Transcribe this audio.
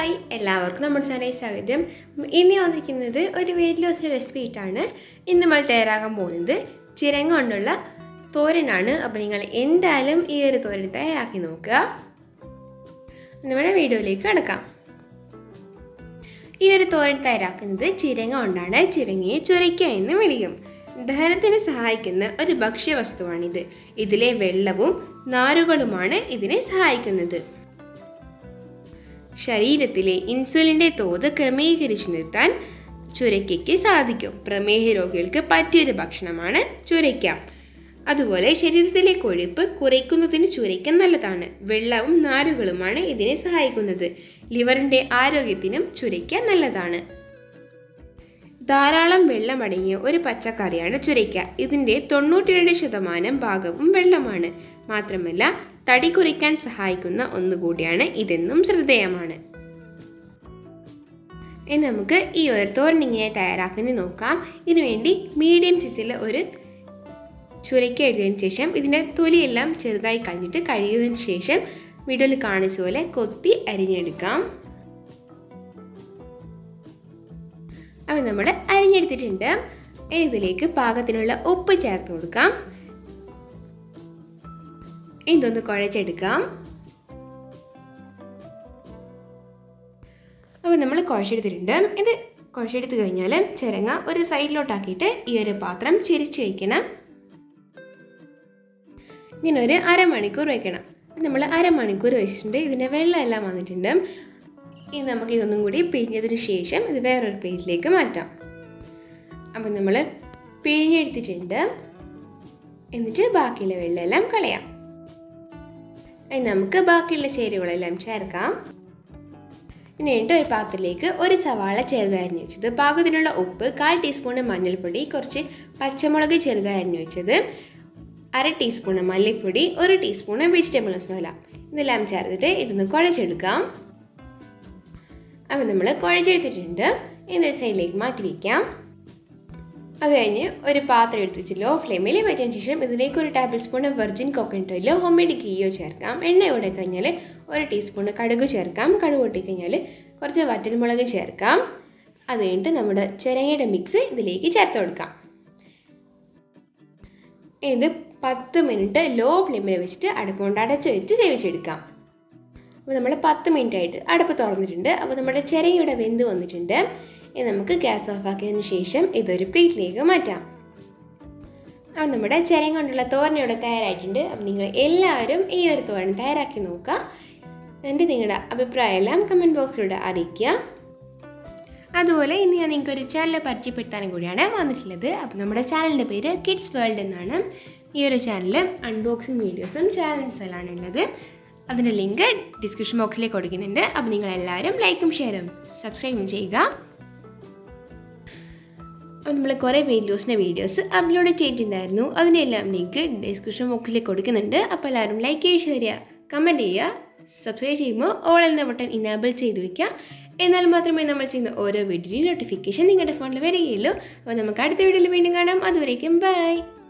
hi എല്ലാവർക്കും നമ്മുടെ ചാനലിൽ സ്വാഗതം ഇന്ന് വന്നിരിക്കുന്നത് ഒരു വെയിറ്റ് ലോസ് റെസിപ്പി ആയിട്ടാണ് ഇന്ന് നമ്മൾ തയ്യാറാക്കാൻ പോകുന്നത് ചിരങ്ങ കൊണ്ടുള്ള തോരനാണ് അപ്പോൾ നിങ്ങൾ എന്തായാലും ഈ ഒരു തോരൻ തയ്യാറാക്കി നോക്കുക നമ്മുടെ വീഡിയോയിലേക്ക് കിടക്കാം ഈ ഒരു തോരൻ തയ്യാറാക്കുന്നത് ചിരങ്ങ കൊണ്ടാണ് ചിരങ്ങയെ ചുരയ്ക്ക എന്ന് വിളിക്കും ദഹനത്തിന് സഹായിക്കുന്ന ഒരു ഭക്ഷ്യവസ്തുവാണിത് ഇതിലെ വെള്ളവും നാരുകളുമാണ് ഇതിനെ സഹായിക്കുന്നത് ശരീരത്തിലെ ഇൻസുലിൻ്റെ തോത് ക്രമീകരിച്ചു നിർത്താൻ ചുരയ്ക്കയ്ക്ക് സാധിക്കും പ്രമേഹ രോഗികൾക്ക് പറ്റിയൊരു ഭക്ഷണമാണ് ചുരയ്ക്ക അതുപോലെ ശരീരത്തിലെ കൊഴുപ്പ് കുറയ്ക്കുന്നതിന് ചുരയ്ക്ക നല്ലതാണ് വെള്ളവും നാരുകളുമാണ് ഇതിനെ സഹായിക്കുന്നത് ലിവറിൻ്റെ ആരോഗ്യത്തിനും ചുരയ്ക്ക നല്ലതാണ് ധാരാളം വെള്ളമടങ്ങിയ ഒരു പച്ചക്കറിയാണ് ചുരയ്ക്ക ഇതിൻ്റെ തൊണ്ണൂറ്റിരണ്ട് ശതമാനം ഭാഗവും വെള്ളമാണ് മാത്രമല്ല തടി കുറയ്ക്കാൻ സഹായിക്കുന്ന ഒന്നുകൂടിയാണ് ഇതെന്നും ശ്രദ്ധേയമാണ് ഇനി നമുക്ക് ഈ ഒരു തോരൻ ഇങ്ങനെ തയ്യാറാക്കുന്നത് നോക്കാം ഇതിനുവേണ്ടി മീഡിയം സൈസിൽ ഒരു ചുരയ്ക്ക എഴുതിയതിന് ശേഷം ഇതിൻ്റെ തൊലിയെല്ലാം ചെറുതായി കഴിഞ്ഞിട്ട് കഴുകിയതിന് ശേഷം വീഡിയോയിൽ കാണിച്ച പോലെ കൊത്തി അരിഞ്ഞെടുക്കാം അപ്പോൾ നമ്മൾ അരിഞ്ഞെടുത്തിട്ടുണ്ട് ഇനി ഇതിലേക്ക് പാകത്തിനുള്ള ഉപ്പ് ചേർത്ത് കൊടുക്കാം ഇതൊന്ന് കുഴച്ചെടുക്കാം അപ്പോൾ നമ്മൾ കുഴച്ചെടുത്തിട്ടുണ്ട് ഇത് കുഴച്ചെടുത്ത് കഴിഞ്ഞാൽ ചിരങ്ങ ഒരു സൈഡിലോട്ടാക്കിയിട്ട് ഈ ഒരു പാത്രം ചിരിച്ച് വയ്ക്കണം ഇങ്ങനെ ഒരു അരമണിക്കൂർ വെക്കണം നമ്മൾ അരമണിക്കൂർ വെച്ചിട്ടുണ്ട് ഇതിൻ്റെ വെള്ളം എല്ലാം വന്നിട്ടുണ്ട് ഇനി നമുക്ക് ഇതൊന്നും കൂടി പിഴിഞ്ഞതിന് ശേഷം ഇത് വേറൊരു പ്ലേറ്റിലേക്ക് മാറ്റാം അപ്പം നമ്മൾ പിഴിഞ്ഞെടുത്തിട്ടുണ്ട് എന്നിട്ട് ബാക്കിയുള്ള വെള്ളമെല്ലാം കളയാം ഇനി നമുക്ക് ബാക്കിയുള്ള ചേരുവകളെല്ലാം ചേർക്കാം എന്നിട്ട് ഒരു പാത്രത്തിലേക്ക് ഒരു സവാള ചെറുതായി അരിഞ്ഞു വെച്ചത് പാകത്തിനുള്ള ഉപ്പ് കാൽ ടീസ്പൂണ് മഞ്ഞൾപ്പൊടി കുറച്ച് പച്ചമുളക് ചെറുതായി അരിഞ്ഞു വെച്ചത് അര ടീസ്പൂണ് മല്ലിപ്പൊടി ഒരു ടീസ്പൂണ് വെജിറ്റബിൾ മസാല ഇതെല്ലാം ചേർത്തിട്ട് ഇതൊന്ന് കുഴച്ചെടുക്കാം അപ്പോൾ നമ്മൾ കുഴച്ചെടുത്തിട്ടുണ്ട് ഇതൊരു സൈഡിലേക്ക് മാറ്റി വയ്ക്കാം അത് കഴിഞ്ഞ് ഒരു പാത്രം എടുത്ത് വെച്ച് ലോ ഫ്ലെയിമിൽ വെച്ചതിന് ശേഷം ഇതിലേക്ക് ഒരു ടേബിൾ സ്പൂൺ വെർജിൻ കോക്കനട്ട് ഓയിലോ ഹോം മെയ്ഡ് ഗീയോ ചേർക്കാം എണ്ണ ഇവിടെ കഴിഞ്ഞാൽ ഒരു ടീസ്പൂൺ കടുക് ചേർക്കാം കടുക് പൊട്ടിക്കഴിഞ്ഞാൽ കുറച്ച് വറ്റൽമുളക് ചേർക്കാം അത് കഴിഞ്ഞിട്ട് നമ്മുടെ ചിരങ്ങയുടെ മിക്സ് ഇതിലേക്ക് ചേർത്ത് കൊടുക്കാം ഇത് പത്ത് മിനിറ്റ് ലോ ഫ്ലെയിമിൽ വെച്ചിട്ട് അടുപ്പ് കൊണ്ട് അടച്ച് വെച്ച് വേവിച്ചെടുക്കാം അപ്പോൾ നമ്മൾ പത്ത് മിനിറ്റ് ആയിട്ട് അടുപ്പ് തുറന്നിട്ടുണ്ട് അപ്പോൾ നമ്മുടെ ചിരങ്ങയുടെ വെന്ത് വന്നിട്ടുണ്ട് ഇനി നമുക്ക് ഗ്യാസ് ഓഫ് ആക്കിയതിന് ശേഷം ഇതൊരു പ്ലേറ്റിലേക്ക് മാറ്റാം അപ്പോൾ നമ്മുടെ ചിരങ്ങ കൊണ്ടുള്ള തോരൻ ഇവിടെ തയ്യാറായിട്ടുണ്ട് അപ്പോൾ നിങ്ങൾ എല്ലാവരും ഈ ഒരു തോരൻ തയ്യാറാക്കി നോക്കുക എന്നിട്ട് നിങ്ങളുടെ അഭിപ്രായം എല്ലാം കമൻറ്റ് ബോക്സിലൂടെ അറിയിക്കുക അതുപോലെ ഇന്ന് ഞാൻ നിങ്ങൾക്ക് ഒരു ചാനൽ പരിചയപ്പെടുത്താനും കൂടിയാണ് വന്നിട്ടുള്ളത് അപ്പോൾ നമ്മുടെ ചാനലിൻ്റെ പേര് കിഡ്സ് വേൾഡ് എന്നാണ് ഈ ഒരു ചാനൽ അൺബോക്സിങ് വീഡിയോസും ചാലഞ്ചസ് എല്ലാം ഉള്ളത് അതിൻ്റെ ലിങ്ക് ഡിസ്ക്രിപ്ഷൻ ബോക്സിലേക്ക് കൊടുക്കുന്നുണ്ട് അപ്പോൾ നിങ്ങളെല്ലാവരും ലൈക്കും ഷെയറും സബ്സ്ക്രൈബും ചെയ്യുക നമ്മൾ കുറേ വെയിറ്റ് ലോസിൻ്റെ വീഡിയോസ് അപ്ലോഡ് ചെയ്തിട്ടുണ്ടായിരുന്നു അതിനെല്ലാം ലിങ്ക് ഡിസ്ക്രിപ്ഷൻ ബോക്സിലേക്ക് കൊടുക്കുന്നുണ്ട് അപ്പോൾ എല്ലാവരും ലൈക്ക് ചെയ്യുക ഷെയർ ചെയ്യുക കമൻറ്റ് ചെയ്യുക സബ്സ്ക്രൈബ് ചെയ്യുമ്പോൾ ഓൾ എന്ന ബട്ടൺ ഇനാബിൾ ചെയ്ത് വയ്ക്കുക എന്നാൽ മാത്രമേ നമ്മൾ ചെയ്യുന്ന ഓരോ വീഡിയോയും നോട്ടിഫിക്കേഷൻ നിങ്ങളുടെ ഫോണിൽ വരികയുള്ളൂ അപ്പോൾ നമുക്ക് അടുത്ത വീഡിയോയിൽ വീണ്ടും കാണാം അതുവരേക്കും ബൈ